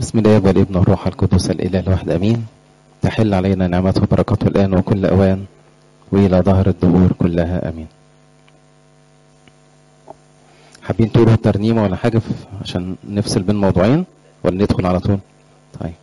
بسم الله والابن والروح القدس الاله الواحد امين تحل علينا نعمته وبركاته الان وكل اوان والى ظهر الدهور كلها امين حابين تقولوا ترنيمه ولا حاجه في- عشان نفصل بين موضوعين ولا ندخل على طول طيب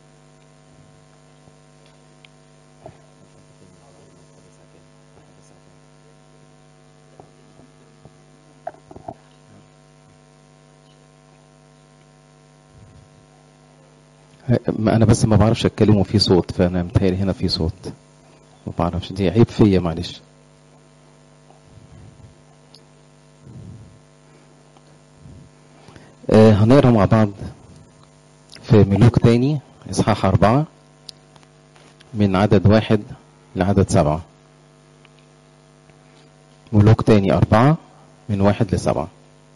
ما انا بس ما بعرفش اتكلم وفي صوت فانا متهيألي هنا في صوت ما بعرفش دي عيب فيا معلش آه هنقرا مع بعض في ملوك تاني اصحاح اربعة من عدد واحد لعدد سبعة ملوك تاني أربعة من واحد لسبعة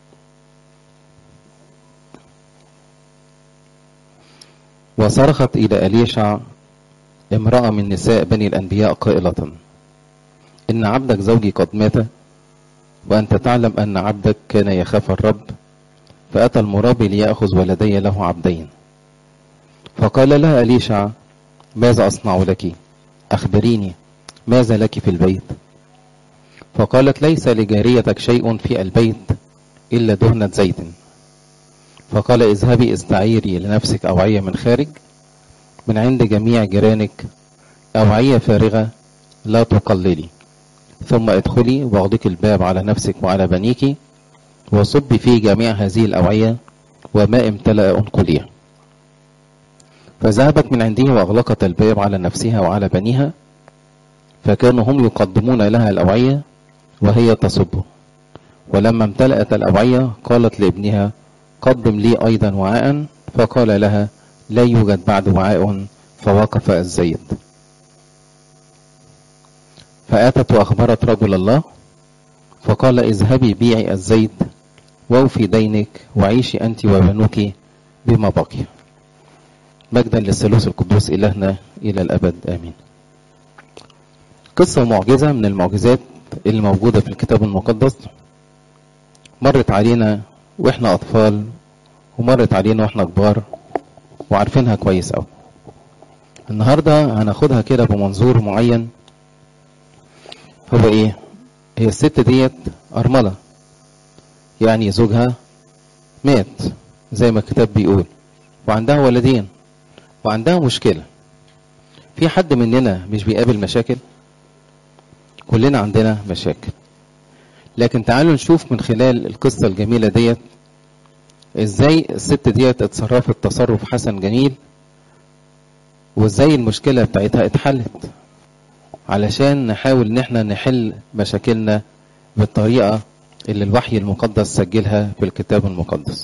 وصرخت إلى أليشع امرأة من نساء بني الأنبياء قائلة إن عبدك زوجي قد مات وأنت تعلم أن عبدك كان يخاف الرب فأتى المرابي ليأخذ ولدي له عبدين فقال لها أليشع ماذا أصنع لك أخبريني ماذا لك في البيت فقالت ليس لجاريتك شيء في البيت إلا دهنة زيت فقال اذهبي استعيري لنفسك أوعية من خارج من عند جميع جيرانك أوعية فارغة لا تقللي ثم ادخلي واغلقي الباب على نفسك وعلى بنيك وصبي في جميع هذه الأوعية وما امتلأ انقليه فذهبت من عنده وأغلقت الباب على نفسها وعلى بنيها فكانوا هم يقدمون لها الأوعية وهي تصب ولما امتلأت الأوعية قالت لابنها قدم لي أيضا وعاء فقال لها لا يوجد بعد وعاء فوقف الزيت فأتت وأخبرت رجل الله فقال اذهبي بيعي الزيت ووفي دينك وعيشي أنت وبنوك بما بقي مجدا للثالوث القدوس إلهنا إلى الأبد آمين قصة معجزة من المعجزات اللي موجودة في الكتاب المقدس مرت علينا واحنا أطفال ومرت علينا واحنا كبار وعارفينها كويس أوي النهاردة هناخدها كده بمنظور معين هو ايه هي الست ديت أرملة يعني زوجها مات زي ما الكتاب بيقول وعندها ولدين وعندها مشكلة في حد مننا مش بيقابل مشاكل كلنا عندنا مشاكل لكن تعالوا نشوف من خلال القصة الجميلة ديت ازاي الست ديت اتصرفت تصرف حسن جميل وازاي المشكلة بتاعتها اتحلت علشان نحاول ان احنا نحل مشاكلنا بالطريقة اللي الوحي المقدس سجلها في الكتاب المقدس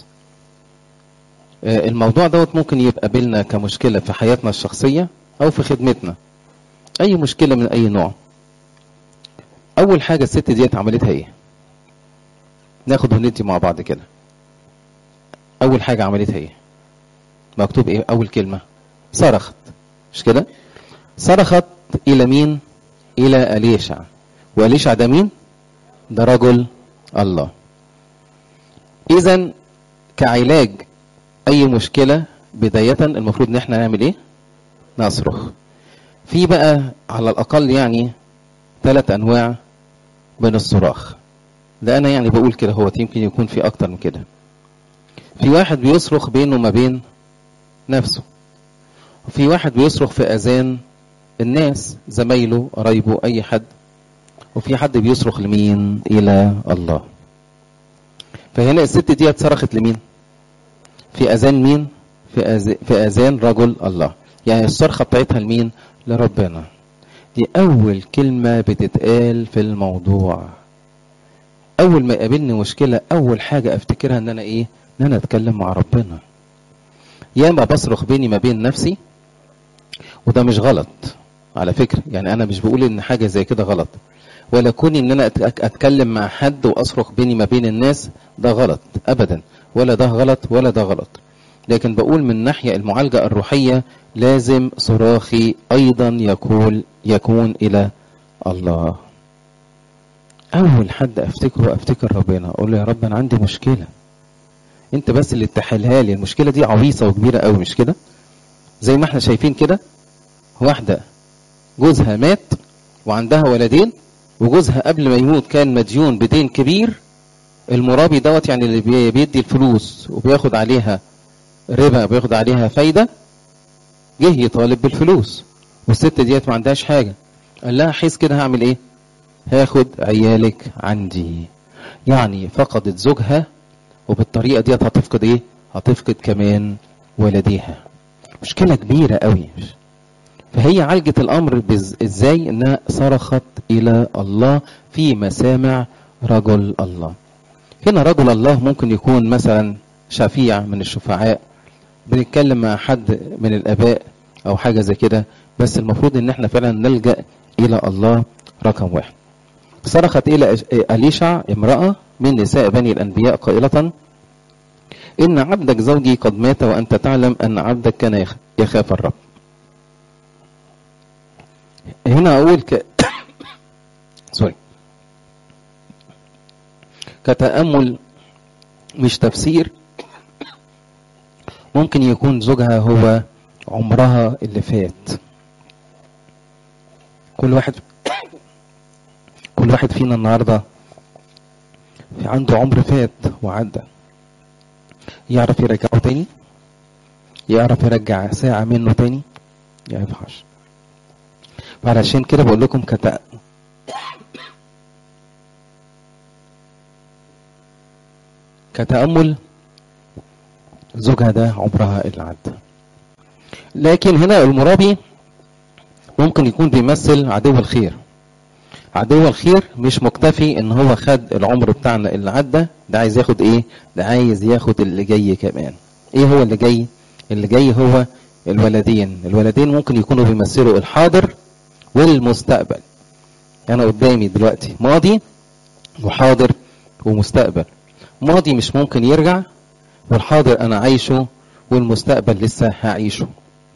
آه، الموضوع دوت ممكن يبقى بينا كمشكلة في حياتنا الشخصية او في خدمتنا اي مشكلة من اي نوع اول حاجة الست ديت عملتها ايه ناخد وندي مع بعض كده اول حاجة عملتها ايه مكتوب ايه اول كلمة صرخت مش كده صرخت الى مين الى اليشع واليشع ده مين ده رجل الله اذا كعلاج اي مشكلة بداية المفروض ان احنا نعمل ايه نصرخ في بقى على الاقل يعني ثلاث انواع من الصراخ ده انا يعني بقول كده هو يمكن يكون في اكتر من كده في واحد بيصرخ بينه وما بين نفسه وفي واحد بيصرخ في اذان الناس زمايله قرايبه اي حد وفي حد بيصرخ لمين الى الله فهنا الست دي صرخت لمين في اذان مين في أذ- في اذان رجل الله يعني الصرخه بتاعتها لمين لربنا دي اول كلمه بتتقال في الموضوع اول ما يقابلني مشكله اول حاجه افتكرها ان انا ايه ان انا اتكلم مع ربنا ياما بصرخ بيني ما بين نفسي وده مش غلط على فكرة يعني انا مش بقول ان حاجة زي كده غلط ولا كوني ان انا أت- أت- اتكلم مع حد واصرخ بيني ما بين الناس ده غلط ابدا ولا ده غلط ولا ده غلط لكن بقول من ناحية المعالجة الروحية لازم صراخي ايضا يكون يكون الى الله اول حد افتكره افتكر ربنا اقول له يا رب انا عندي مشكلة انت بس اللي تحلها لي المشكله دي عويصه وكبيره قوي مش كده زي ما احنا شايفين كده واحده جوزها مات وعندها ولدين وجوزها قبل ما يموت كان مديون بدين كبير المرابي دوت يعني اللي بي- بيدي الفلوس وبياخد عليها ربا بياخد عليها فايده جه يطالب بالفلوس والست ديت ما عندهاش حاجه قال لها حيث كده هعمل ايه هاخد عيالك عندي يعني فقدت زوجها وبالطريقه ديت هتفقد ايه هتفقد كمان ولديها مشكله كبيره قوي فهي عالجت الامر بز- ازاي انها صرخت الى الله في مسامع رجل الله هنا رجل الله ممكن يكون مثلا شفيع من الشفعاء بنتكلم مع حد من الاباء او حاجه زي كده بس المفروض ان احنا فعلا نلجا الى الله رقم واحد صرخت الى أش- اليشع امراه من نساء بني الانبياء قائله ان عبدك زوجي قد مات وانت تعلم ان عبدك كان يخ- يخاف الرب هنا اقول ك... سوري كتامل مش تفسير ممكن يكون زوجها هو عمرها اللي فات كل واحد كل واحد فينا النهارده في عنده عمر فات وعدى يعرف يرجعه تاني يعرف يرجع ساعة منه تاني ما ينفعش فعلشان كده بقول لكم كت... كتأمل زوجها ده عمرها اللي عدى لكن هنا المرابي ممكن يكون بيمثل عدو الخير عدو الخير مش مكتفي ان هو خد العمر بتاعنا اللي عدى ده عايز ياخد ايه ده عايز ياخد اللي جاي كمان ايه هو اللي جاي اللي جاي هو الولدين الولدين ممكن يكونوا بيمثلوا الحاضر والمستقبل انا قدامي دلوقتي ماضي وحاضر ومستقبل ماضي مش ممكن يرجع والحاضر انا عايشه والمستقبل لسه هعيشه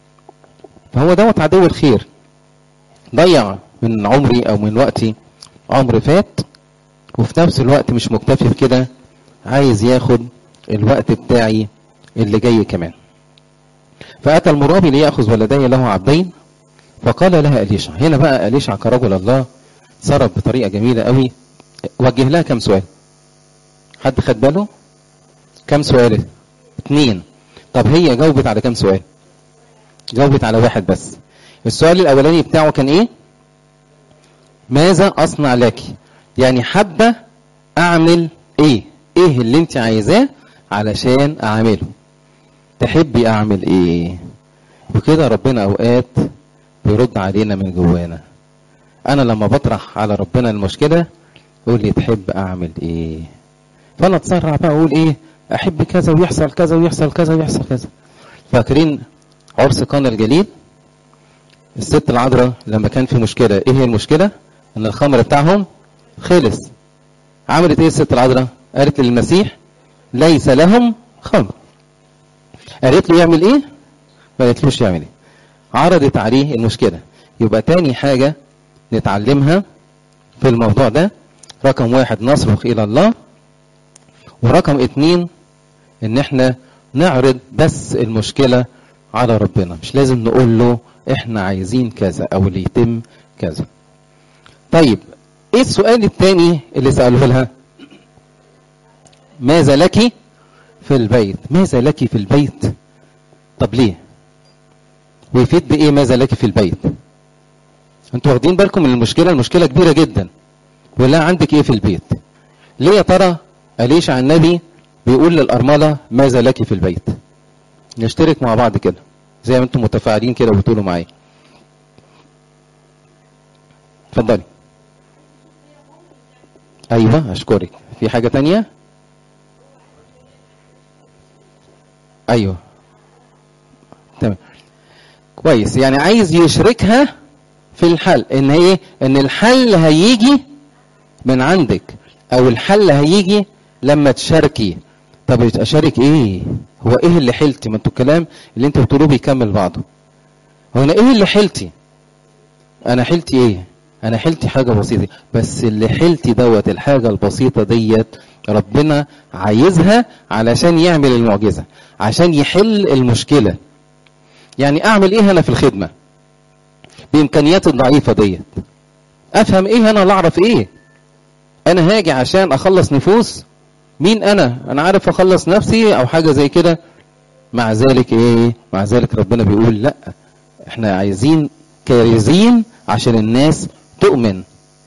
فهو دوت عدو الخير ضيع من عمري او من وقتي عمر فات وفي نفس الوقت مش مكتفي بكده عايز ياخد الوقت بتاعي اللي جاي كمان فأتى المرابي ليأخذ ولدي له عبدين فقال لها أليشع هنا بقى أليشع كرجل الله صرف بطريقة جميلة قوي وجه لها كم سؤال حد خد باله كم سؤال اتنين طب هي جاوبت على كم سؤال جاوبت على واحد بس السؤال الاولاني بتاعه كان ايه ماذا اصنع لك يعني حابه اعمل ايه ايه اللي انت عايزاه علشان اعمله تحبي اعمل ايه وكده ربنا اوقات بيرد علينا من جوانا انا لما بطرح على ربنا المشكله يقول لي تحب اعمل ايه فانا اتسرع بقى اقول ايه احب كذا ويحصل كذا ويحصل كذا ويحصل كذا فاكرين عرس قانا الجليل الست العذراء لما كان في مشكله ايه هي المشكله ان الخمر بتاعهم خلص عملت ايه الست العذراء قالت للمسيح ليس لهم خمر قالت له يعمل ايه ما قالتلوش يعمل ايه عرضت عليه المشكله يبقى تاني حاجه نتعلمها في الموضوع ده رقم واحد نصرخ الى الله ورقم اتنين ان احنا نعرض بس المشكله على ربنا مش لازم نقول له احنا عايزين كذا او اللي يتم كذا طيب ايه السؤال الثاني اللي سأله لها ماذا لك في البيت ماذا لك في البيت طب ليه ويفيد بايه ماذا لك في البيت انتوا واخدين بالكم من المشكله المشكله كبيره جدا ولا عندك ايه في البيت ليه يا ترى أليشع النبي بيقول للأرملة ماذا لك في البيت نشترك مع بعض كده زي ما انتم متفاعلين كده وبتقولوا معايا اتفضلي ايوه اشكرك في حاجه تانية ايوه تمام كويس يعني عايز يشركها في الحل ان ايه ان الحل هيجي من عندك او الحل هيجي لما تشاركي طب اشارك ايه هو ايه اللي حلتي ما انتوا الكلام اللي انتوا بتقولوه بيكمل بعضه هو انا ايه اللي حلتي انا حلتي ايه انا حلتي حاجه بسيطه بس اللي حلتي دوت الحاجه البسيطه ديت ربنا عايزها علشان يعمل المعجزة عشان يحل المشكلة يعني اعمل ايه انا في الخدمة بامكانياتي الضعيفة ديت افهم ايه انا اللي اعرف ايه انا هاجي عشان اخلص نفوس مين انا انا عارف اخلص نفسي او حاجة زي كده مع ذلك ايه مع ذلك ربنا بيقول لا احنا عايزين كارزين عشان الناس تؤمن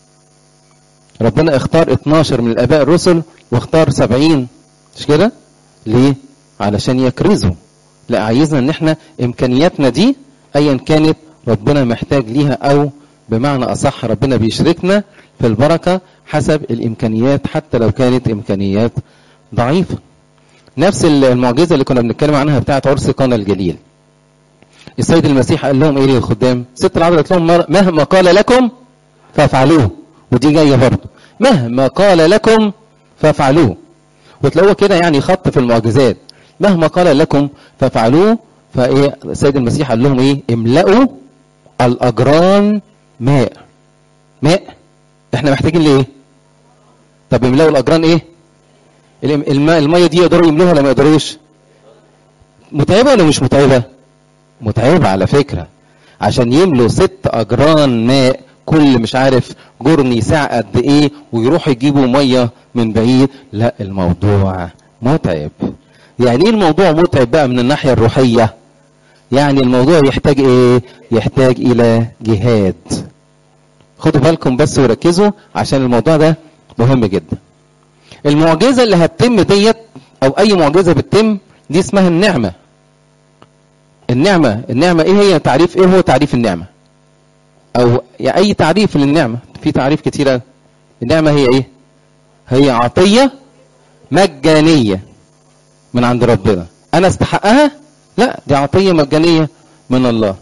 ربنا اختار 12 من الاباء الرسل واختار 70 مش كده ليه علشان يكرزوا لا عايزنا ان احنا امكانياتنا دي ايا كانت ربنا محتاج ليها او بمعنى اصح ربنا بيشركنا في البركه حسب الامكانيات حتى لو كانت امكانيات ضعيفه نفس المعجزه اللي كنا بنتكلم عنها بتاعه عرس قانا الجليل السيد المسيح قال لهم ايه للخدام ست العذراء قالت لهم مهما قال لكم فافعلوه ودي جايه برضه مهما قال لكم فافعلوه وتلاقوه كده يعني خط في المعجزات مهما قال لكم فافعلوه فايه السيد المسيح قال لهم ايه املأوا الاجران ماء ماء احنا محتاجين لايه طب يملأوا الاجران ايه الماء الميه دي يقدروا يملوها ولا ما يقدروش متعبه ولا مش متعبه متعبه على فكره عشان يملوا ست اجران ماء كل مش عارف جرني ساعة قد ايه ويروحوا يجيبوا مية من بعيد لا الموضوع متعب يعني ايه الموضوع متعب بقى من الناحية الروحية يعني الموضوع يحتاج ايه يحتاج الى جهاد خدوا بالكم بس وركزوا عشان الموضوع ده مهم جدا المعجزة اللي هتتم ديت او اي معجزة بتتم دي اسمها النعمة النعمة النعمة ايه هي تعريف ايه هو تعريف النعمة او يعني اي تعريف للنعمة في تعريف كتيرة النعمة هي ايه هي عطية مجانية من عند ربنا انا استحقها لا دي عطية مجانية من الله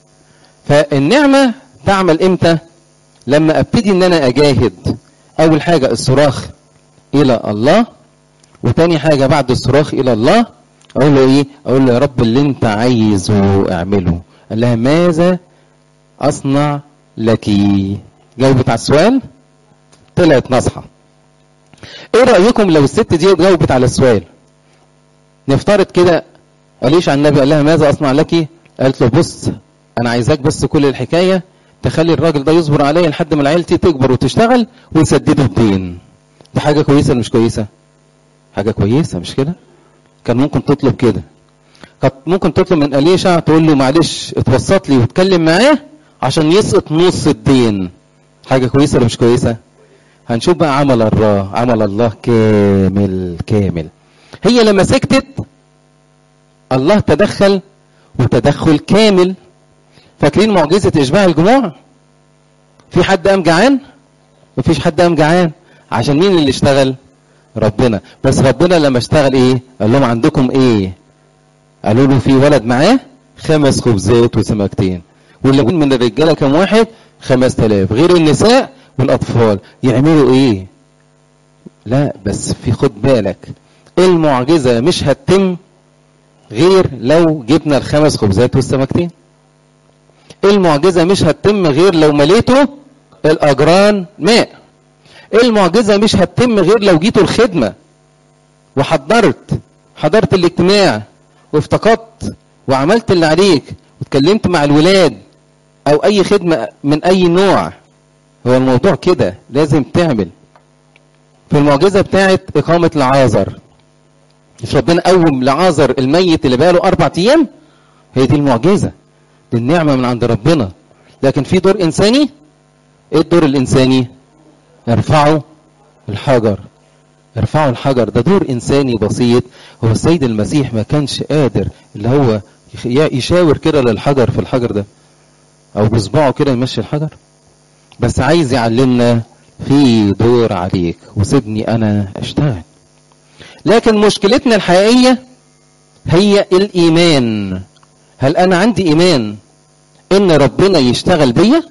فالنعمة تعمل امتى لما ابتدي ان انا اجاهد اول حاجة الصراخ الى الله وتاني حاجة بعد الصراخ الى الله اقول له ايه اقول له يا رب اللي انت عايزه اعمله قال لها ماذا اصنع لك جاوبت على السؤال طلعت نصحة ايه رأيكم لو الست دي جاوبت على السؤال نفترض كده قاليش عن النبي قال لها ماذا اصنع لك قالت له بص انا عايزاك بس كل الحكاية تخلي الراجل ده يصبر عليا لحد ما عيلتي تكبر وتشتغل ويسددوا الدين دي حاجة كويسة ولا مش كويسة حاجة كويسة مش كده كان ممكن تطلب كده كانت ممكن تطلب من أليشع تقول له معلش اتوسط لي واتكلم معاه عشان يسقط نص الدين حاجة كويسة ولا مش كويسة هنشوف بقى عمل الله عمل الله كامل كامل هي لما سكتت الله تدخل وتدخل كامل فاكرين معجزة إشباع الجموع في حد قام جعان مفيش حد قام جعان عشان مين اللي اشتغل ربنا بس ربنا لما اشتغل ايه قال لهم عندكم ايه قالوا له في ولد معاه خمس خبزات وسمكتين واللي من الرجاله كم واحد خمس تلاف غير النساء والاطفال يعملوا ايه لا بس في خد بالك المعجزة مش هتتم غير لو جبنا الخمس خبزات والسمكتين المعجزة مش هتتم غير لو مليته الأجران ماء المعجزة مش هتتم غير لو جيتوا الخدمة وحضرت حضرت الاجتماع وافتقدت وعملت اللي عليك واتكلمت مع الولاد او اي خدمة من اي نوع هو الموضوع كده لازم تعمل في المعجزة بتاعت اقامة العازر مش ربنا قوم لعازر الميت اللي بقاله اربع ايام هي دي المعجزة دي النعمة من عند ربنا لكن في دور انساني ايه الدور الانساني ارفعوا الحجر ارفعوا الحجر ده دور انساني بسيط هو السيد المسيح ما كانش قادر اللي هو يشاور كده للحجر في الحجر ده او بصباعه كده يمشي الحجر بس عايز يعلمنا في دور عليك وسيبني انا اشتغل لكن مشكلتنا الحقيقية هي الايمان هل انا عندي ايمان ان ربنا يشتغل بيا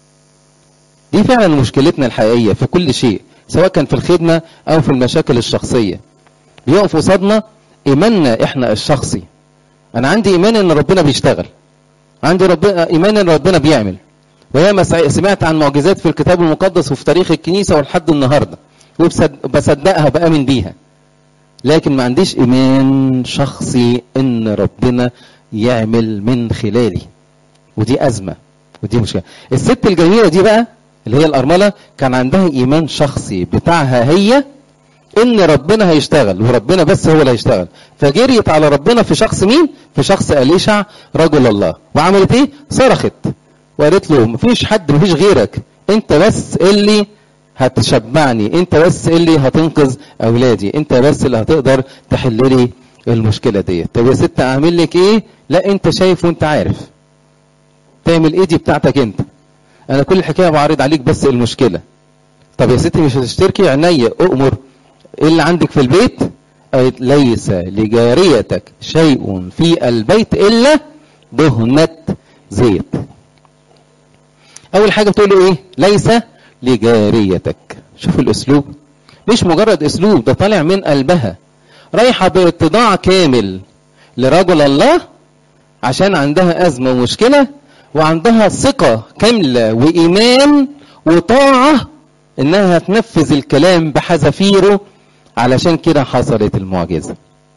دي فعلا مشكلتنا الحقيقية في كل شيء سواء كان في الخدمة او في المشاكل الشخصية بيقف قصادنا ايماننا احنا الشخصي انا عندي ايمان ان ربنا بيشتغل عندي ربنا ايمان ان ربنا بيعمل وياما سمعت عن معجزات في الكتاب المقدس وفي تاريخ الكنيسة ولحد النهاردة وبصدقها بامن بيها لكن ما عنديش ايمان شخصي ان ربنا يعمل من خلالي ودي ازمه ودي مشكله الست الجميله دي بقى اللي هي الارمله كان عندها ايمان شخصي بتاعها هي ان ربنا هيشتغل وربنا بس هو اللي هيشتغل فجريت على ربنا في شخص مين في شخص اليشع رجل الله وعملت ايه صرخت وقالت له مفيش حد مفيش غيرك انت بس اللي هتشبعني انت بس اللي هتنقذ اولادي انت بس اللي هتقدر تحل لي المشكله ديت طب يا ست اعمل لك ايه لا انت شايف وانت عارف تعمل ايه دي بتاعتك انت انا كل الحكايه بعرض عليك بس المشكله طب يا ستي مش هتشتركي عينيا اؤمر ايه اللي عندك في البيت قالت ليس لجاريتك شيء في البيت الا دهنة زيت اول حاجه بتقول له ايه ليس لجاريتك شوف الاسلوب مش مجرد اسلوب ده طالع من قلبها رايحه باتضاع كامل لرجل الله عشان عندها ازمه ومشكله وعندها ثقه كامله وايمان وطاعه انها تنفذ الكلام بحذافيره علشان كده حصلت المعجزه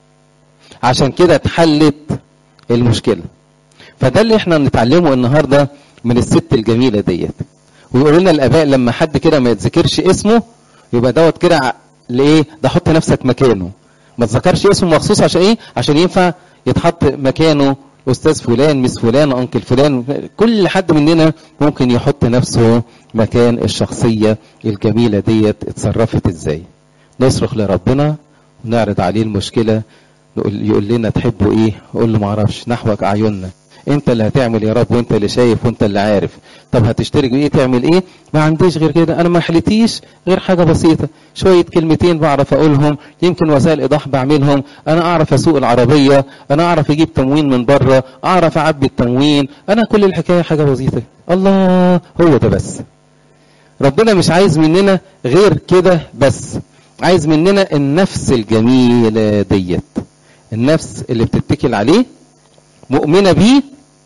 عشان كده اتحلت المشكله فده اللي احنا بنتعلمه النهارده من الست الجميله ديت ويقولوا لنا الاباء لما حد كده ما يتذكرش اسمه يبقى دوت كده لايه ده حط نفسك مكانه ما تذكرش اسمه مخصوص عشان ايه عشان ينفع يتحط مكانه استاذ فلان مس فلان انكل فلان كل حد مننا ممكن يحط نفسه مكان الشخصيه الجميله ديت اتصرفت ازاي نصرخ لربنا ونعرض عليه المشكله نقول يقول لنا تحبوا ايه اقول له ما اعرفش نحوك اعيننا انت اللي هتعمل يا رب وانت اللي شايف وانت اللي عارف طب هتشترك بايه تعمل ايه ما عنديش غير كده انا ما حلتيش غير حاجه بسيطه شويه كلمتين بعرف اقولهم يمكن وسائل ايضاح بعملهم انا اعرف اسوق العربيه انا اعرف اجيب تموين من بره اعرف اعبي التموين انا كل الحكايه حاجه بسيطه الله هو ده بس ربنا مش عايز مننا غير كده بس عايز مننا النفس الجميله ديت النفس اللي بتتكل عليه مؤمنة بيه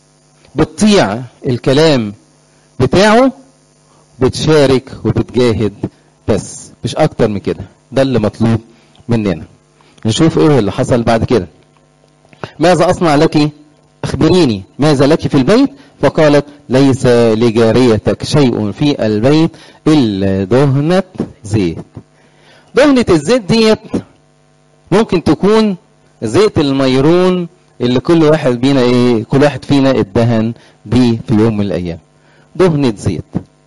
بتطيع الكلام بتاعه بتشارك وبتجاهد بس مش اكتر من كده ده اللي مطلوب مننا نشوف ايه اللي حصل بعد كده ماذا اصنع لك اخبريني ماذا لك في البيت فقالت ليس لجاريتك شيء في البيت الا دهنة زيت دهنة الزيت ديت ممكن تكون زيت الميرون اللي كل واحد بينا ايه كل واحد فينا ادهن بيه في يوم من الايام دهنة زيت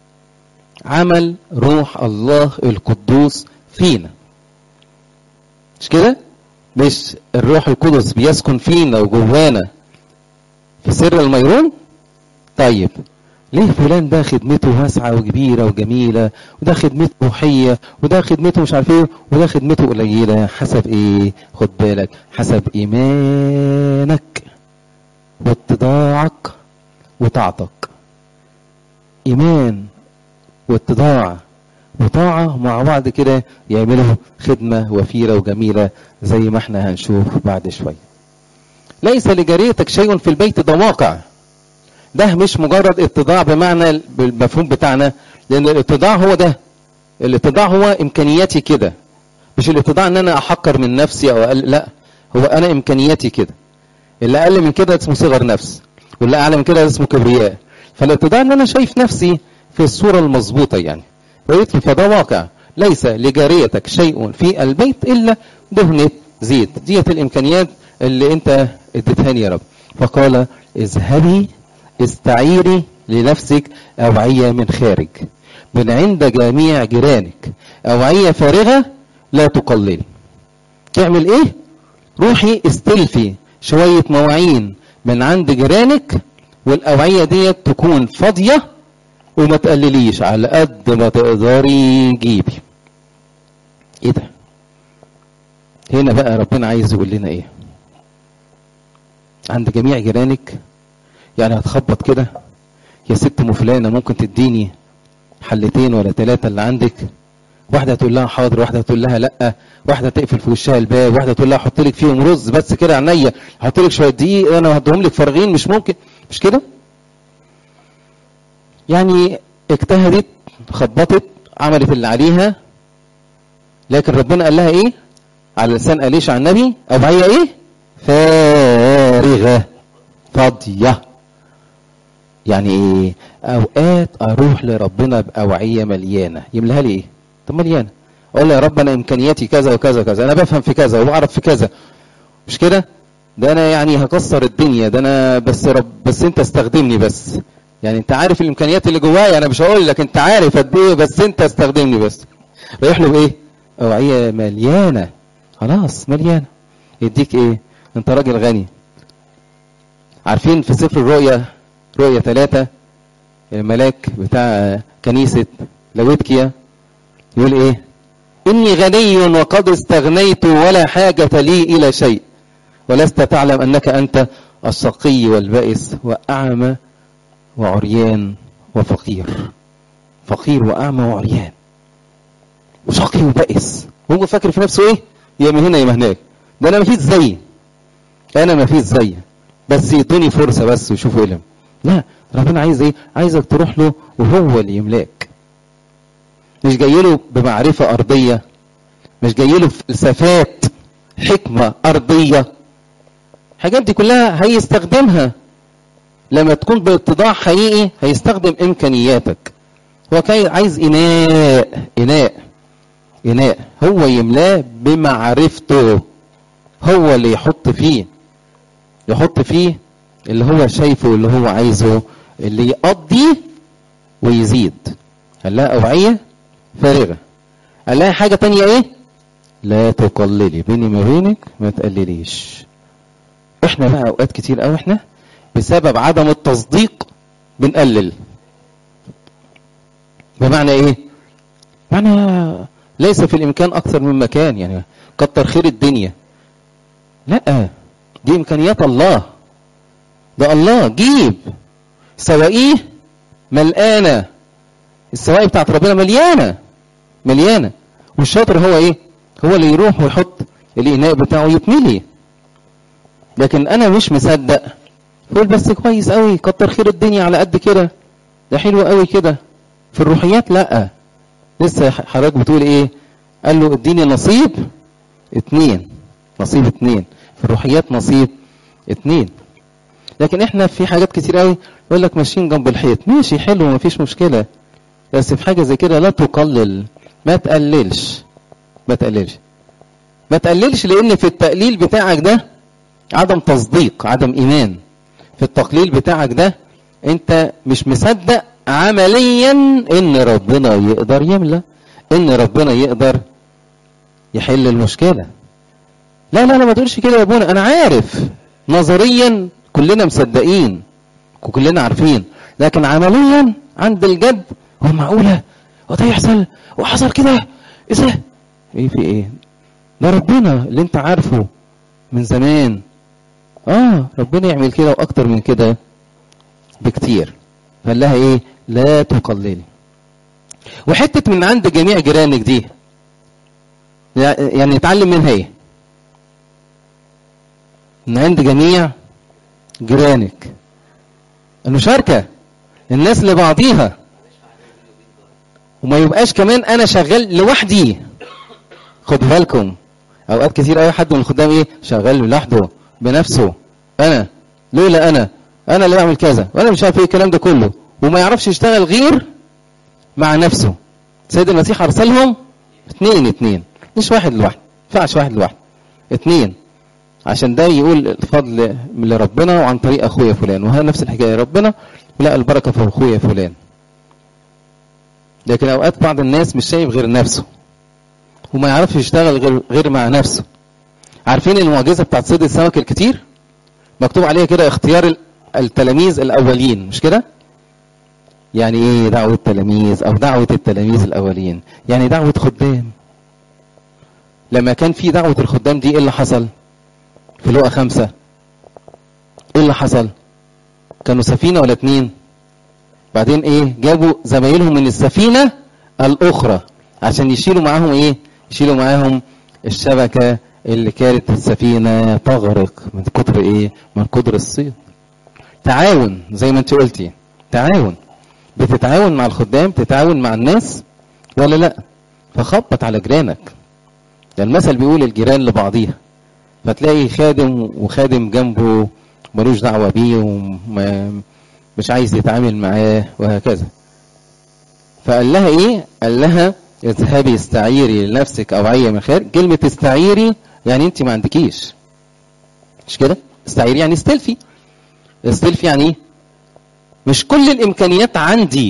عمل روح الله القدوس فينا مش كده مش الروح القدس بيسكن فينا وجوانا في سر الميرون طيب ليه فلان ده خدمته واسعة وكبيرة وجميلة وده خدمته روحية وده خدمته مش عارف ايه وده خدمته قليلة حسب ايه خد بالك حسب ايمانك واتضاعك وطاعتك ايمان واتضاع وطاعة مع بعض كده يعملوا خدمة وفيرة وجميلة زي ما احنا هنشوف بعد شوية ليس لجاريتك شيء في البيت ده واقع ده مش مجرد اتضاع بمعنى بالمفهوم بتاعنا لان الاتضاع هو ده الاتضاع هو امكانياتي كده مش الاتضاع ان انا احقر من نفسي او أقل لا هو انا امكانياتي كده اللي اقل من كده اسمه صغر نفس واللي اعلى من كده اسمه كبرياء فالاتضاع ان انا شايف نفسي في الصوره المظبوطه يعني فقلت فده واقع ليس لجاريتك شيء في البيت الا دهنه زيت ديت الامكانيات اللي انت اديتهاني يا رب فقال اذهبي استعيري لنفسك أوعية من خارج من عند جميع جيرانك أوعية فارغة لا تقللي تعمل ايه روحي استلفي شوية مواعين من عند جيرانك والأوعية ديت تكون فاضية وما تقلليش على قد ما تقدري جيبي ايه ده هنا بقى ربنا عايز يقول لنا ايه عند جميع جيرانك يعني هتخبط كده يا ست ام فلانه ممكن تديني حلتين ولا ثلاثه اللي عندك واحده تقول لها حاضر واحده تقول لها لا واحده تقفل في وشها الباب واحده تقول لها حط لك فيهم رز بس كده عينيا احط لك شويه دقيق انا هديهم لك فارغين مش ممكن مش كده يعني اجتهدت خبطت عملت اللي عليها لكن ربنا قال لها ايه على لسان أليش عن النبي أوعية ايه فارغة فاضية يعني ايه اوقات اروح لربنا باوعيه مليانه يملاها لي ايه طب مليانه اقول له يا رب انا امكانياتي كذا وكذا وكذا انا بفهم في كذا وبعرف في كذا مش كده ده انا يعني هكسر الدنيا ده انا بس رب بس انت استخدمني بس يعني انت عارف الامكانيات اللي جوايا انا مش هقول لك انت عارف قد ايه بس انت استخدمني بس رايح له بايه اوعيه مليانه خلاص مليانه يديك ايه انت راجل غني عارفين في سفر الرؤيا رؤيا ثلاثة الملاك بتاع كنيسة لويتكيا يقول ايه اني غني وقد استغنيت ولا حاجة لي الى شيء ولست تعلم انك انت الشقي والبائس واعمى وعريان وفقير فقير واعمى وعريان وشقي وبائس هو فاكر في نفسه ايه يا من هنا يا من هناك ده انا ما فيش زيي انا ما فيش زيي بس يدوني فرصه بس ويشوفوا ايه لا ربنا عايز ايه عايزك تروح له وهو اللي يملاك مش جاي له بمعرفه ارضيه مش جاي له فلسفات حكمه ارضيه الحاجات دي كلها هيستخدمها لما تكون باتضاع حقيقي هيستخدم امكانياتك هو كان عايز اناء اناء اناء هو يملاه بمعرفته هو اللي يحط فيه يحط فيه اللي هو شايفه اللي هو عايزه اللي يقضي ويزيد قال لها اوعيه فارغه قال لها حاجه تانية ايه لا تقللي بيني ما بينك ما تقلليش احنا بقى اوقات كتير قوي احنا بسبب عدم التصديق بنقلل بمعنى ايه معنى ليس في الامكان اكثر من مكان يعني كتر خير الدنيا لا دي امكانيات الله ده الله جيب سواقيه ملقانه السواقي بتاعت ربنا مليانه مليانه والشاطر هو ايه هو اللي يروح ويحط الاناء بتاعه يتملي لكن انا مش مصدق قول بس كويس قوي كتر خير الدنيا على قد كده ده حلو قوي كده في الروحيات لا لسه حضرتك بتقول ايه قال له اديني نصيب اتنين نصيب اتنين في الروحيات نصيب اتنين لكن احنا في حاجات كتير قوي يقول لك ماشيين جنب الحيط ماشي حلو مفيش مشكله بس في حاجه زي كده لا تقلل ما تقللش ما تقللش ما تقللش لان في التقليل بتاعك ده عدم تصديق عدم ايمان في التقليل بتاعك ده انت مش مصدق عمليا ان ربنا يقدر يملى ان ربنا يقدر يحل المشكله لا لا لا ما تقولش كده يا ابونا انا عارف نظريا كلنا مصدقين وكلنا عارفين لكن عمليا عند الجد هو معقوله هو ده يحصل وحصل كده ايه ايه في ايه ده ربنا اللي انت عارفه من زمان اه ربنا يعمل كده واكتر من كده بكتير قال لها ايه لا تقللي وحته من عند جميع جيرانك دي يعني نتعلم منها ايه من عند جميع جيرانك المشاركة الناس لبعضيها وما يبقاش كمان انا شغال لوحدي خدوا بالكم اوقات كتير اي حد من الخدام ايه شغال لوحده بنفسه انا لولا انا انا اللي بعمل كذا وانا مش عارف ايه الكلام ده كله وما يعرفش يشتغل غير مع نفسه سيد المسيح ارسلهم اتنين اتنين مش واحد لوحده ما ينفعش واحد لوحده اتنين عشان ده يقول الفضل لربنا وعن طريق اخويا فلان وهي نفس الحكايه ربنا لا البركه في اخويا فلان لكن اوقات بعض الناس مش شايف غير نفسه وما يعرفش يشتغل غير غير مع نفسه عارفين المعجزه بتاعت صيد السمك الكتير مكتوب عليها كده اختيار التلاميذ الاولين مش كده يعني ايه دعوه التلاميذ او دعوه التلاميذ الاولين يعني دعوه خدام لما كان في دعوه الخدام دي ايه اللي حصل في لقا خمسة ايه اللي حصل كانوا سفينة ولا اتنين بعدين ايه جابوا زمايلهم من السفينة الاخرى عشان يشيلوا معاهم ايه يشيلوا معاهم الشبكة اللي كانت السفينة تغرق من كتر ايه من كتر الصيد تعاون زي ما انت قلتي تعاون بتتعاون مع الخدام تتعاون مع الناس ولا لا فخبط على جيرانك يعني المثل بيقول الجيران لبعضيها فتلاقي خادم وخادم جنبه ملوش دعوة بيه ومش عايز يتعامل معاه وهكذا فقال لها ايه قال لها اذهبي استعيري لنفسك اوعية من خير كلمة استعيري يعني انت ما عندكيش مش كده استعيري يعني استلفي استلفي يعني ايه مش كل الامكانيات عندي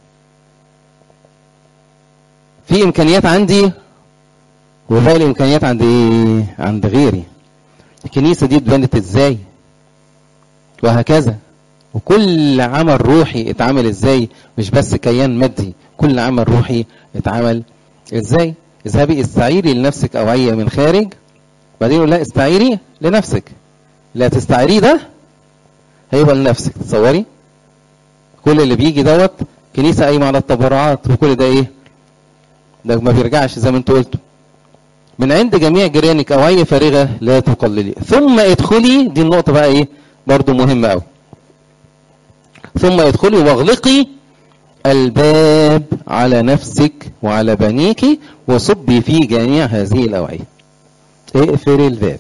في امكانيات عندي وباقي الامكانيات عند ايه عند غيري الكنيسه دي اتبنت ازاي وهكذا وكل عمل روحي اتعمل ازاي مش بس كيان مادي كل عمل روحي اتعمل ازاي اذهبي استعيري لنفسك اوعيه من خارج بعدين يقول لا استعيري لنفسك لا تستعيري ده هيبقى لنفسك تصوري كل اللي بيجي دوت كنيسه قايمه على التبرعات وكل ده ايه ده ما بيرجعش زي ما انتوا قلتوا من عند جميع جيرانك اوعيه فارغه لا تقللي ثم ادخلي دي النقطه بقى ايه برضو مهمه قوي ثم ادخلي واغلقي الباب على نفسك وعلى بنيك وصبي في جميع هذه الاوعيه اقفلي الباب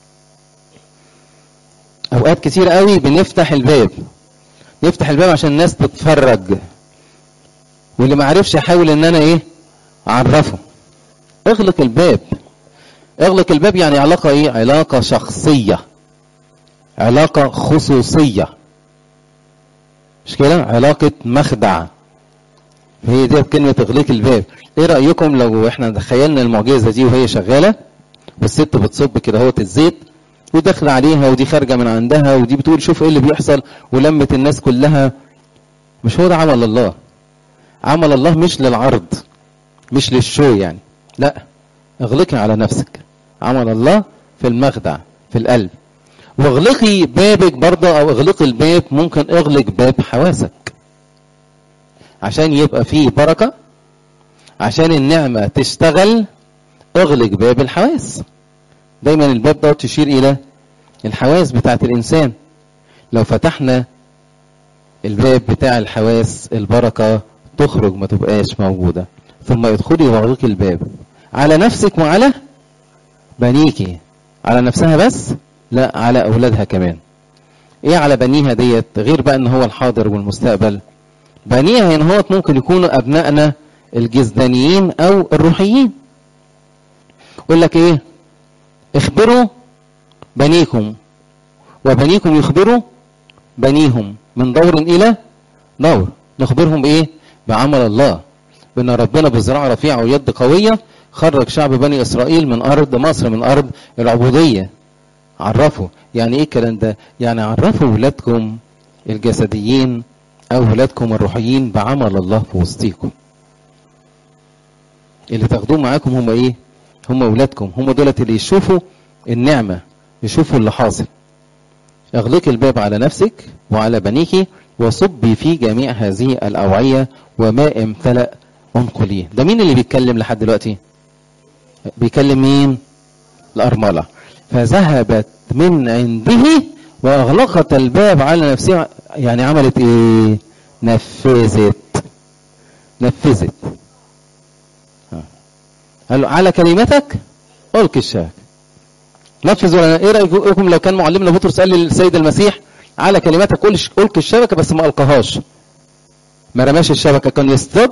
اوقات كتير قوي بنفتح الباب نفتح الباب عشان الناس تتفرج واللي ما عرفش يحاول ان انا ايه اعرفه اغلق الباب اغلق الباب يعني علاقه ايه علاقه شخصيه علاقه خصوصيه مش كده علاقه مخدع هي دي كلمه اغلق الباب ايه رايكم لو احنا تخيلنا المعجزه دي وهي شغاله والست بتصب كده اهوت الزيت وداخل عليها ودي خارجه من عندها ودي بتقول شوف ايه اللي بيحصل ولمت الناس كلها مش هو ده عمل الله عمل الله مش للعرض مش للشو يعني لا اغلقي على نفسك عمل الله في المخدع في القلب واغلقي بابك برضه او اغلقي الباب ممكن اغلق باب حواسك عشان يبقى فيه بركة عشان النعمة تشتغل اغلق باب الحواس دايما الباب ده تشير الى الحواس بتاعت الانسان لو فتحنا الباب بتاع الحواس البركة تخرج ما تبقاش موجودة ثم ادخلي واغلقي الباب على نفسك وعلى بنيكي على نفسها بس لا على اولادها كمان ايه على بنيها ديت غير بقى ان هو الحاضر والمستقبل بنيها هنا هو ممكن يكونوا ابنائنا الجسدانيين او الروحيين يقول لك ايه اخبروا بنيكم وبنيكم يخبروا بنيهم من دور الى دور نخبرهم بايه بعمل الله بان ربنا بزراعه رفيعه ويد قويه خرج شعب بني اسرائيل من ارض مصر من ارض العبوديه عرفوا يعني ايه الكلام ده يعني عرفوا ولادكم الجسديين او ولادكم الروحيين بعمل الله في وسطيكم اللي تاخدوه معاكم هم ايه هم ولادكم هم دولت اللي يشوفوا النعمه يشوفوا اللي حاصل اغلقي الباب على نفسك وعلى بنيك وصبي في جميع هذه الاوعيه وما امتلأ انقليه ده مين اللي بيتكلم لحد دلوقتي بيكلم مين الارمله فذهبت من عنده واغلقت الباب على نفسها يعني عملت ايه نفذت نفذت قال له على كلمتك القي الشبكه نفذ ولا ايه رايكم لو كان معلمنا بطرس قال للسيد المسيح على كلمتك القي الشبكه بس ما القاهاش ما رماش الشبكه كان يصطاد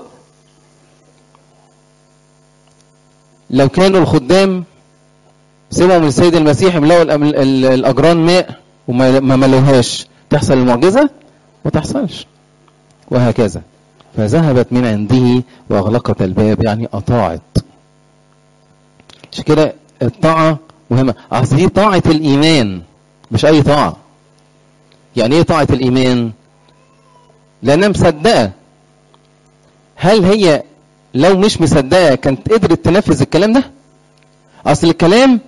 لو كانوا الخدام سمعوا من السيد المسيح يملأوا الاجران ماء وما ملوهاش تحصل المعجزه ما تحصلش وهكذا فذهبت من عنده واغلقت الباب يعني اطاعت عشان كده الطاعه مهمه اصل دي طاعه الايمان مش اي طاعه يعني ايه طاعه الايمان لانها مصدقه هل هي لو مش مصدقه كانت قدرت تنفذ الكلام ده اصل الكلام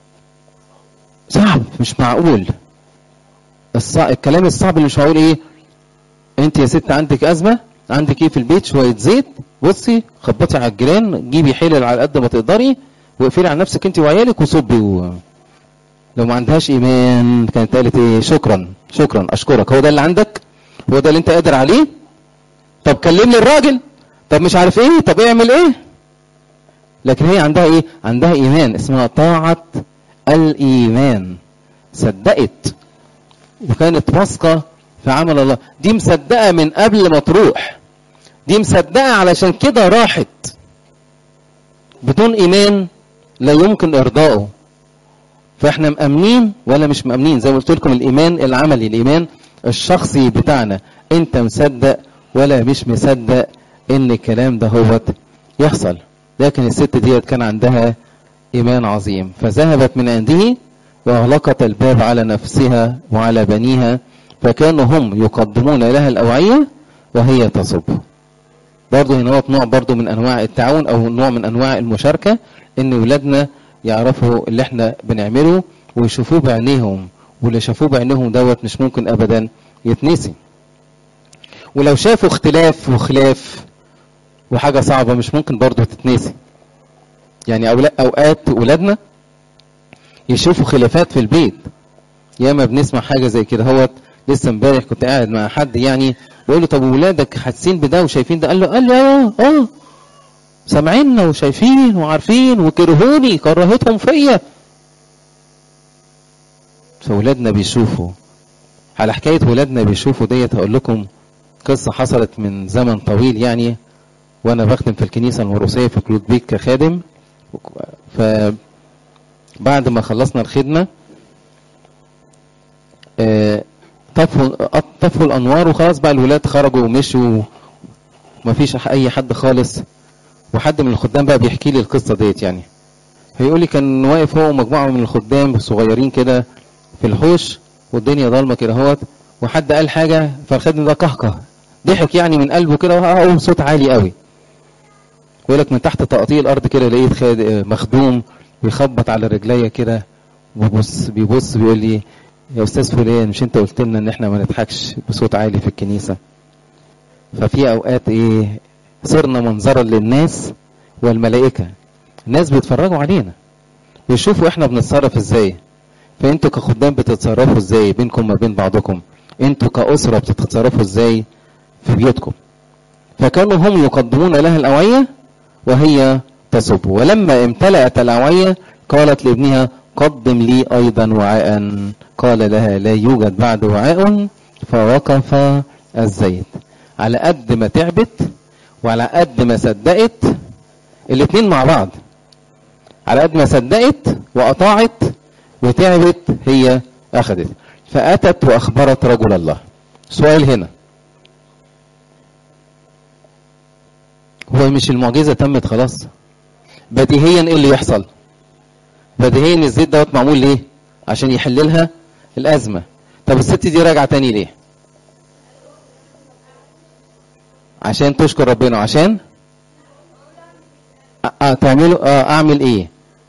صعب مش معقول الصع... الكلام الصعب اللي مش معقول ايه انت يا ست عندك ازمه عندك ايه في البيت شويه زيت بصي خبطي على الجيران جيبي حلل على قد ما تقدري واقفلي على نفسك انت وعيالك وصبي و... لو ما عندهاش ايمان كانت قالت ايه شكرا شكرا اشكرك هو ده اللي عندك هو ده اللي انت قادر عليه طب كلمني الراجل طب مش عارف ايه طب اعمل ايه لكن هي عندها ايه عندها ايمان اسمها طاعة الايمان صدقت وكانت واثقة في عمل الله دي مصدقة من قبل ما تروح دي مصدقة علشان كده راحت بدون ايمان لا يمكن ارضائه فاحنا مأمنين ولا مش مأمنين زي ما قلت لكم الايمان العملي الايمان الشخصي بتاعنا انت مصدق ولا مش مصدق ان الكلام ده هو يحصل لكن الست ديت كان عندها ايمان عظيم فذهبت من عنده واغلقت الباب على نفسها وعلى بنيها فكانوا هم يقدمون لها الاوعيه وهي تصب برضه هنا هو نوع برضه من انواع التعاون او نوع من انواع المشاركه ان ولادنا يعرفوا اللي احنا بنعمله ويشوفوه بعينيهم واللي شافوه بعينيهم دوت مش ممكن ابدا يتنسي ولو شافوا اختلاف وخلاف وحاجه صعبه مش ممكن برضه تتنسي يعني اوقات ولادنا يشوفوا خلافات في البيت ياما بنسمع حاجه زي كده هوت لسه امبارح كنت قاعد مع حد يعني بقول له طب ولادك حاسين بده وشايفين ده قال له قال لي اه اه سامعيننا وشايفين وعارفين وكرهوني كرهتهم فيا فولادنا بيشوفوا على حكاية ولادنا بيشوفوا ديت هقول لكم قصة حصلت من زمن طويل يعني وانا بخدم في الكنيسة المروسية في كلود بيك كخادم فبعد ما خلصنا الخدمة طفوا طفوا الانوار وخلاص بقى الولاد خرجوا ومشوا ومفيش اي حد خالص وحد من الخدام بقى بيحكي لي القصه ديت يعني فيقول لي كان واقف هو ومجموعه من الخدام صغيرين كده في الحوش والدنيا ضلمه كده اهوت وحد قال حاجه فالخادم ده كهكه ضحك يعني من قلبه كده وهو صوت عالي قوي يقول لك من تحت تقطيع الارض كده لقيت مخدوم بيخبط على رجليا كده وبص بيبص بيقول لي يا استاذ فلان مش انت قلت لنا ان احنا ما نضحكش بصوت عالي في الكنيسه ففي اوقات ايه صرنا منظرا للناس والملائكه الناس بيتفرجوا علينا ويشوفوا احنا بنتصرف ازاي فانتوا كخدام بتتصرفوا ازاي بينكم وما بين بعضكم انتوا كاسره بتتصرفوا ازاي في بيوتكم فكانوا هم يقدمون لها الاوعيه وهي تصب ولما امتلأت الاوعيه قالت لابنها قدم لي أيضا وعاء قال لها لا يوجد بعد وعاء فوقف الزيت على قد ما تعبت وعلى قد ما صدقت الاتنين مع بعض على قد ما صدقت وأطاعت وتعبت هي أخذت فأتت وأخبرت رجل الله سؤال هنا هو مش المعجزة تمت خلاص بديهيا ايه اللي يحصل بديهيا الزيت دوت معمول ليه عشان يحل لها الازمه طب الست دي راجعه تاني ليه عشان تشكر ربنا عشان اه تعملوا اه اعمل ايه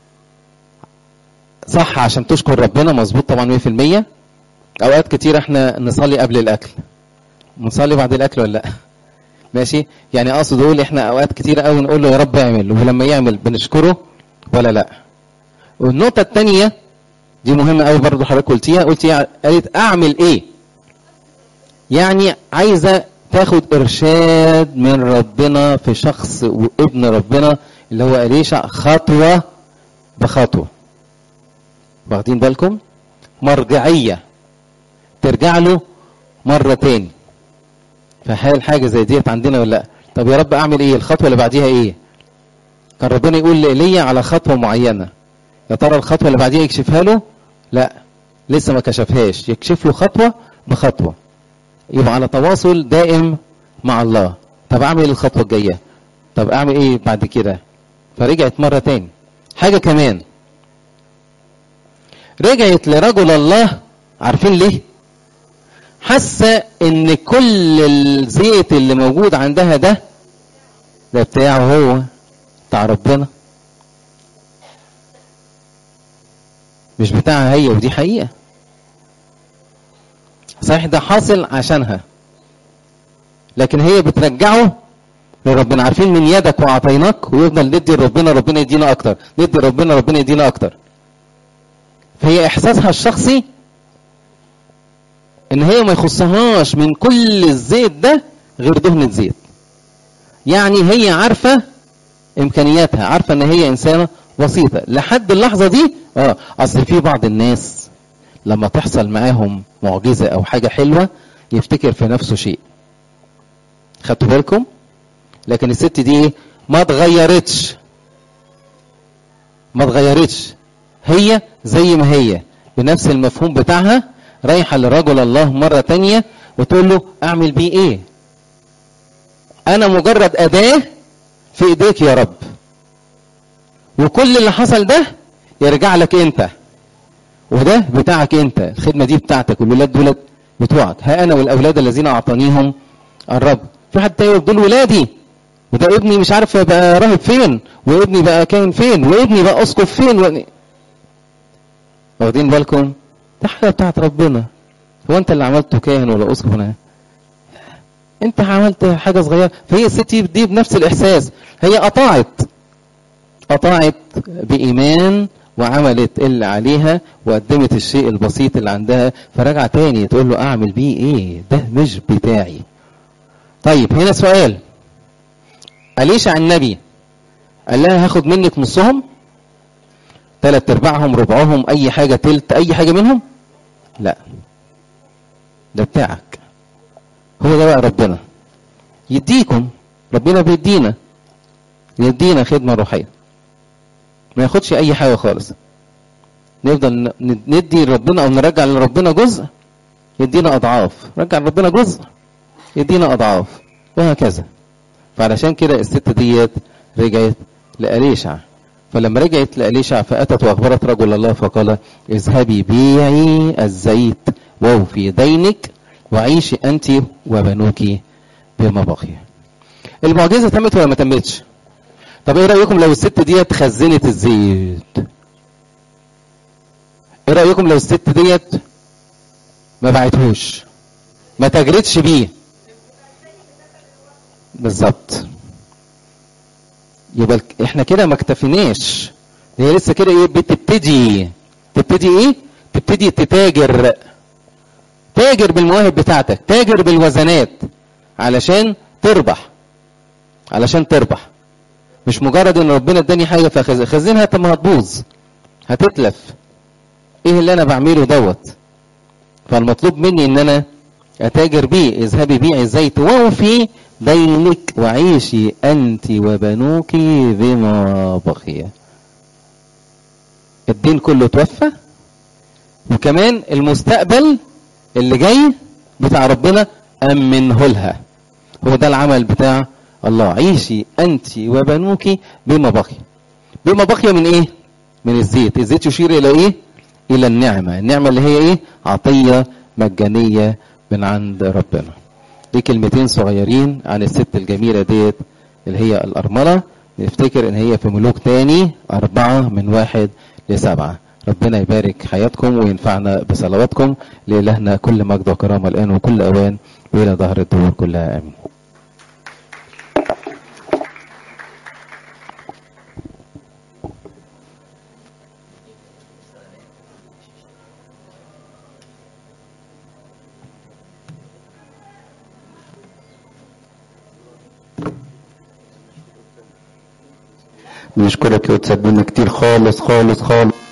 صح عشان تشكر ربنا مظبوط طبعا 100% اوقات كتير احنا نصلي قبل الاكل نصلي بعد الاكل ولا لا ماشي يعني اقصد اقول احنا اوقات كتير قوي نقول له يا رب اعمل ولما يعمل بنشكره ولا لا والنقطة الثانية دي مهمة قوي برضه حضرتك قلتيها قلتي قالت أعمل إيه؟ يعني عايزة تاخد إرشاد من ربنا في شخص وابن ربنا اللي هو أليشع خطوة بخطوة. واخدين بالكم؟ مرجعية ترجع له مرة تاني. فهل حاجة زي ديت عندنا ولا لأ؟ طب يا رب أعمل إيه؟ الخطوة اللي بعديها إيه؟ كان ربنا يقول لإيليا على خطوة معينة. يا ترى الخطوه اللي بعديها يكشفها له لا لسه ما كشفهاش يكشف له خطوه بخطوه يبقى على تواصل دائم مع الله طب اعمل ايه الخطوه الجايه طب اعمل ايه بعد كده فرجعت مره تاني حاجه كمان رجعت لرجل الله عارفين ليه حاسه ان كل الزيت اللي موجود عندها ده ده بتاعه هو بتاع ربنا مش بتاعها هي ودي حقيقة صحيح ده حاصل عشانها لكن هي بترجعه لربنا عارفين من يدك وأعطيناك ويفضل ندي لربنا ربنا يدينا أكتر ندي ربنا ربنا يدينا أكتر فهي إحساسها الشخصي إن هي ما يخصهاش من كل الزيت ده غير دهنة زيت يعني هي عارفة امكانياتها عارفه ان هي انسانه بسيطه لحد اللحظه دي اه اصل في بعض الناس لما تحصل معاهم معجزه او حاجه حلوه يفتكر في نفسه شيء خدتوا بالكم لكن الست دي ما اتغيرتش ما اتغيرتش هي زي ما هي بنفس المفهوم بتاعها رايحة لرجل الله مرة تانية وتقول له اعمل بيه ايه انا مجرد اداة في ايديك يا رب وكل اللي حصل ده يرجع لك انت وده بتاعك انت الخدمة دي بتاعتك والولاد دول بتوعك ها انا والاولاد الذين اعطانيهم الرب في حد تاني دول ولادي وده ابني مش عارف بقى راهب فين وابني بقى كاين فين وابني بقى اسقف فين و... واخدين بالكم ده حاجه بتاعت ربنا هو انت اللي عملته كاهن ولا اسقف ولا انت عملت حاجه صغيره فهي الست دي بنفس الاحساس هي اطاعت اطاعت بايمان وعملت اللي عليها وقدمت الشيء البسيط اللي عندها فرجع تاني تقول له اعمل بيه ايه ده مش بتاعي طيب هنا سؤال أليش عن النبي قال لها هاخد منك نصهم ثلاث ارباعهم ربعهم اي حاجة تلت اي حاجة منهم لا ده بتاعك هو ده بقى ربنا يديكم ربنا بيدينا يدينا خدمة روحية ما ياخدش اي حاجة خالص نفضل ندي لربنا او نرجع لربنا جزء يدينا اضعاف رجع لربنا جزء يدينا اضعاف وهكذا فعلشان كده الست ديت رجعت لأليشع فلما رجعت لأليشع فأتت وأخبرت رجل الله فقال اذهبي بيعي الزيت ووفي دينك وعيشي أنت وبنوك بما بقي المعجزة تمت ولا ما تمتش طب ايه رأيكم لو الست ديت خزنت الزيت ايه رأيكم لو الست ديت ما باعتهوش ما تجرتش بيه بالظبط يبقى احنا كده ما اكتفيناش هي لسه كده ايه بتبتدي تبتدي ايه تبتدي تتاجر تاجر بالمواهب بتاعتك تاجر بالوزنات علشان تربح علشان تربح مش مجرد ان ربنا اداني حاجه فخزنها طب ما هتبوظ هتتلف ايه اللي انا بعمله دوت فالمطلوب مني ان انا اتاجر بيه اذهبي بيعي الزيت ووفي دينك وعيشي أنت وبنوك بما بقي الدين كله توفى وكمان المستقبل اللي جاي بتاع ربنا أمنه لها هو ده العمل بتاع الله عيشي أنت وبنوك بما بقي بما بقي من إيه؟ من الزيت الزيت يشير إلى إيه؟ إلى النعمة النعمة اللي هي إيه؟ عطية مجانية من عند ربنا دي كلمتين صغيرين عن الست الجميلة ديت اللي هي الأرملة نفتكر إن هي في ملوك تاني أربعة من واحد لسبعة ربنا يبارك حياتكم وينفعنا بصلواتكم لإلهنا كل مجد وكرامة الآن وكل أوان وإلى ظهر الدور كلها آمين نشكرك يا وتسبنا كتير خالص خالص خالص